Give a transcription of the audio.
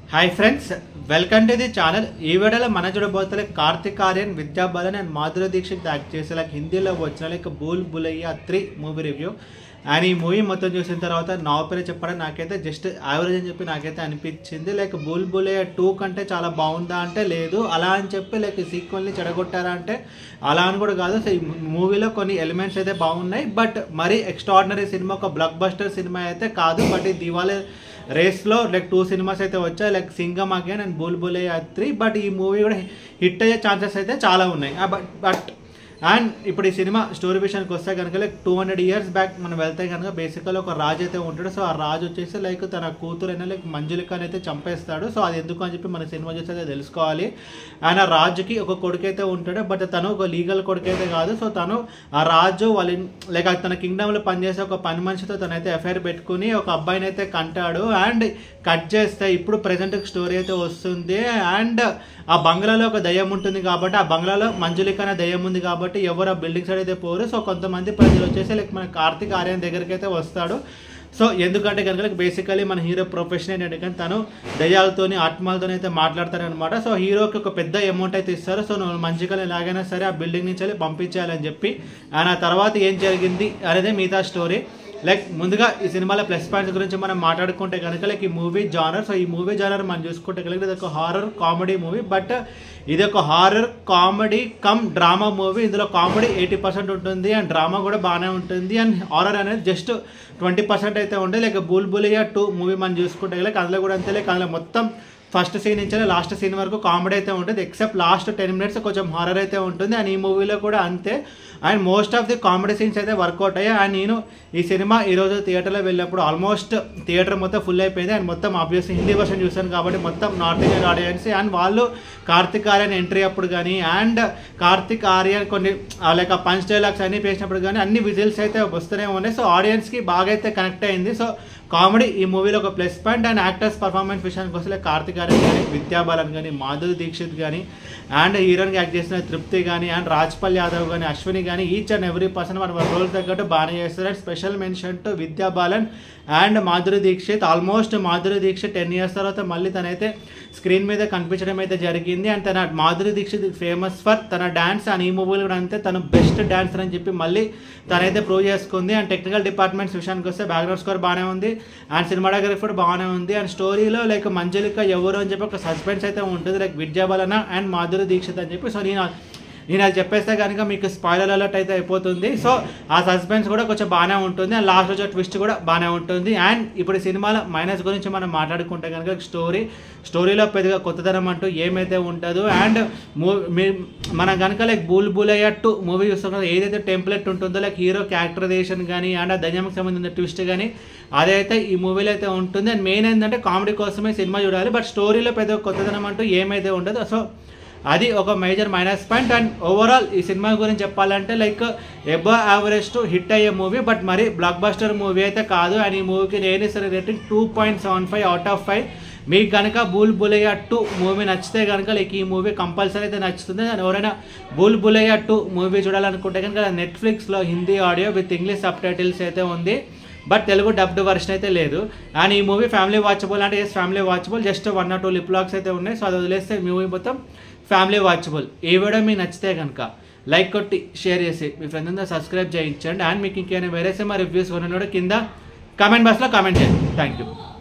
hi friends welcome to the channel ఈ వీడియోలో మన చూడబోతే కార్తిక్ ఆర్యన్ విద్యా బాలన్ అండ్ మాధురి దీక్షిత్ యాక్ట్ చేసే లైక్ హిందీలో వచ్చిన like Bhool Bhulaiyaa three movie review and ఈ మూవీ మొత్తం చూసిన తర్వాత నా పేరు చెప్పడం నాకైతే జస్ట్ యావరేజ్ అని చెప్పి నాకైతే అనిపించింది లైక్ బూల్ బులయ్య టూ కంటే చాలా బాగుందా అంటే లేదు అలా అని చెప్పి లైక్ సీక్వెల్ని చెడగొట్టారా అంటే అలా అని కూడా కాదు సో ఈ మూవీలో కొన్ని ఎలిమెంట్స్ అయితే బాగున్నాయి బట్ మరీ ఎక్స్ట్రాడినరీ సినిమా ఒక బ్లాక్ బస్టర్ సినిమా అయితే కాదు బట్ ఇది దివాళీ రేస్లో లైక్ టూ సినిమాస్ అయితే వచ్చాయి like Singham again and Bhool Bhulaiyaa three but ఈ మూవీ కూడా హిట్ అయ్యే ఛాన్సెస్ అయితే చాలా ఉన్నాయి బట్ బట్ అండ్ ఇప్పుడు ఈ సినిమా స్టోరీ విషయానికి వస్తే కనుక like two hundred years back మనం వెళ్తే కనుక బేసికల్గా ఒక రాజు అయితే ఉంటాడు సో ఆ రాజు వచ్చేసి లైక్ తన కూతురైన లైక్ మంజులికని అయితే చంపేస్తాడు సో అది ఎందుకు అని చెప్పి మన సినిమా చూస్తే అయితే తెలుసుకోవాలి అండ్ ఆ రాజుకి ఒక కొడుకు అయితే ఉంటాడు బట్ తను ఒక లీగల్ కొడుకు అయితే కాదు సో తను ఆ రాజు వాళ్ళ లైక్ తన కింగ్డమ్లో పనిచేసే ఒక పని మనిషితో తనైతే ఎఫ్ఐఆర్ పెట్టుకుని ఒక అబ్బాయిని అయితే కంటాడు అండ్ కట్ చేస్తే ఇప్పుడు ప్రజెంట్ స్టోరీ అయితే వస్తుంది అండ్ ఆ బంగ్లాలో ఒక దయ్యం ఉంటుంది కాబట్టి ఆ బంగ్లాలో మంజులిక అనే దయ్యం ఉంది కాబట్టి ఎవరు ఆ బిల్డింగ్ సైడ్ అయితే పోరు సో కొంతమంది ప్రజలు వచ్చేసి లైక్ మన కార్తిక్ ఆర్యన్ దగ్గరికి అయితే వస్తాడు సో ఎందుకంటే కనుక బేసికలీ మన హీరో ప్రొఫెషన్ ఏంటంటే కానీ తను దయ్యాలతోని ఆత్మలతోని అయితే మాట్లాడతారనమాట సో హీరోకి ఒక పెద్ద అమౌంట్ అయితే ఇస్తారు సో నువ్వు మంచిగా ఎలాగైనా సరే ఆ బిల్డింగ్ నుంచి వెళ్ళి పంపించాలని చెప్పి అండ్ ఆ తర్వాత ఏం జరిగింది అనేది మిగతా స్టోరీ లైక్ ముందుగా ఈ సినిమాలో ప్లస్ పాయింట్స్ గురించి మనం మాట్లాడుకుంటే కనుక లైక్ ఈ మూవీ జానర్ సో ఈ మూవీ జానర్ మనం చూసుకుంటే కనుక ఇది ఒక హారర్ కామెడీ మూవీ బట్ ఇది ఒక horror comedy cum drama movie ఇందులో కామెడీ ఎయిటీ పర్సెంట్ ఉంటుంది అండ్ డ్రామా కూడా బాగానే ఉంటుంది అండ్ హారర్ అనేది జస్ట్ ట్వంటీ పర్సెంట్ అయితే ఉంటుంది like Bhool Bhulaiyaa two movie మనం చూసుకుంటే లైక్ అందులో కూడా అంతే లైక్ అందులో మొత్తం ఫస్ట్ సీన్ నుంచి లాస్ట్ సీన్ వరకు కామెడీ అయితే ఉంటుంది ఎక్సెప్ట్ లాస్ట్ టెన్ మినిట్స్ కొంచెం హారర్ అయితే ఉంటుంది అండ్ ఈ మూవీలో కూడా అంతే and most of the comedy scenes అయితే వర్కౌట్ అయ్యాయి అండ్ నేను ఈ సినిమా ఈరోజు థియేటర్లో వెళ్ళినప్పుడు ఆల్మోస్ట్ థియేటర్ మొత్తం ఫుల్ అయిపోయింది అండ్ మొత్తం ఆబ్వియస్లీ హిందీ వర్షన్ చూశాను కాబట్టి మొత్తం నార్త్ ఇండియన్ ఆడియన్స్ అండ్ వాళ్ళు కార్తిక్ ఆర్యన్ ఎంట్రీ అప్పుడు కానీ అండ్ కార్తిక్ ఆర్యన్ కొన్ని లైక్ ఆ పంచ్ డైలాగ్స్ అన్ని పేసినప్పుడు కానీ అన్ని విజిల్స్ అయితే వస్తూనే ఉన్నాయి సో ఆడియన్స్కి బాగా అయితే కనెక్ట్ అయింది సో కామెడీ ఈ మూవీలో ఒక plus point and actors performance విషయానికి వస్తే కార్తిక్ ఆర్యన్ కానీ విద్యా బాలన్ కానీ మాధురి దీక్షిత్ కానీ అండ్ హీరోయిన్కి యాక్ట్ చేసిన తృప్తి కానీ అండ్ రాజ్పాల్ యాదవ్ కానీ అశ్విని కానీ ఈచ్ అండ్ ఎవ్రీ పర్సన్ మన రోల్ తగ్గట్టు బాగానే చేస్తారు and special mention to Vidya Balan and Madhuri Dixit almost Madhuri Dixit ten years తర్వాత మళ్ళీ తనైతే స్క్రీన్ మీద కనిపించడం అయితే జరిగింది అండ్ తన మాధురి దీక్షిత్ ఫేమస్ ఫర్ తన డ్యాన్స్ అండ్ ఈ మూవీలో కూడా అంతే తను బెస్ట్ డాన్సర్ అని చెప్పి మళ్ళీ తనైతే ప్రూవ్ చేసుకుంది అండ్ టెక్నికల్ డిపార్ట్మెంట్స్ విషయానికి వస్తే బ్యాక్గ్రౌండ్ స్కోర్ బాగానే ఉంది అండ్ సినిమాటోగ్రఫీ కూడా బాగానే ఉంది అండ్ స్టోరీలో లైక్ మంజలిక ఎవరు అని చెప్పి ఒక సస్పెన్స్ అయితే ఉంటుంది లైక్ విద్యాబలన అండ్ మాధురి దీక్షిత్ అని చెప్పి సో నేను నేను అది చెప్పేస్తే కనుక మీకు స్పాయిలర్ అలర్ట్ అయితే అయిపోతుంది సో ఆ సస్పెన్స్ కూడా కొంచెం బాగానే ఉంటుంది అండ్ లాస్ట్ వచ్చే ట్విస్ట్ కూడా బాగానే ఉంటుంది అండ్ ఇప్పుడు సినిమాలో మైనస్ గురించి మనం మాట్లాడుకుంటే కనుక స్టోరీ స్టోరీలో పెద్దగా కొత్తదనం అంటూ ఏమైతే ఉంటుందో అండ్ మూవీ మనం కనుక like Bhool Bhulaiyaa two movie చూస్తాం కదా ఏదైతే టెంప్లెట్ ఉంటుందో లైక్ హీరో క్యారెక్టరైజేషన్ కానీ అండ్ ఆ దయ్యంకి సంబంధించిన ట్విస్ట్ కానీ అదైతే ఈ మూవీలో అయితే ఉంటుంది అండ్ మెయిన్ ఏంటంటే కామెడీ కోసమే సినిమా చూడాలి బట్ స్టోరీలో పెద్ద కొత్తదనం అంటూ ఏమైతే ఉండదు సో అది ఒక major minus point and overall ఈ సినిమా గురించి చెప్పాలంటే like above average to hit అయ్యే మూవీ బట్ మరి బ్లాక్ బస్టర్ మూవీ అయితే కాదు అండ్ ఈ మూవీకి నేను సరే rating two point seven five out of five మీకు కనుక బూల్ బులయ్య టూ మూవీ నచ్చితే కనుక లైక్ ఈ మూవీ కంపల్సరీ అయితే నచ్చుతుంది అండ్ ఎవరైనా బూల్ బులయ్య టూ మూవీ చూడాలనుకుంటే కనుక నెట్ఫ్లిక్స్లో Hindi audio with English subtitles అయితే ఉంది బట్ తెలుగు డబ్డ్ వర్షన్ అయితే లేదు అండ్ ఈ మూవీ ఫ్యామిలీ వాచబుల్ అంటే yes family watchable just one or two lip locks అయితే ఉన్నాయి సో అది వదిలేస్తే మూవీ మొత్తం ఫ్యామిలీ వాచబుల్ ఈ వీడియో మీకు నచ్చితే కనుక లైక్ కొట్టి షేర్ చేసి మీ ఫ్రెండ్స్ అందరూ సబ్స్క్రైబ్ చేయించండి అండ్ మీకు ఇంకేమైనా వేరే సినిమా రివ్యూస్ కొన్నాడు కింద కామెంట్ బాక్స్లో కామెంట్ చేయండి థ్యాంక్ యూ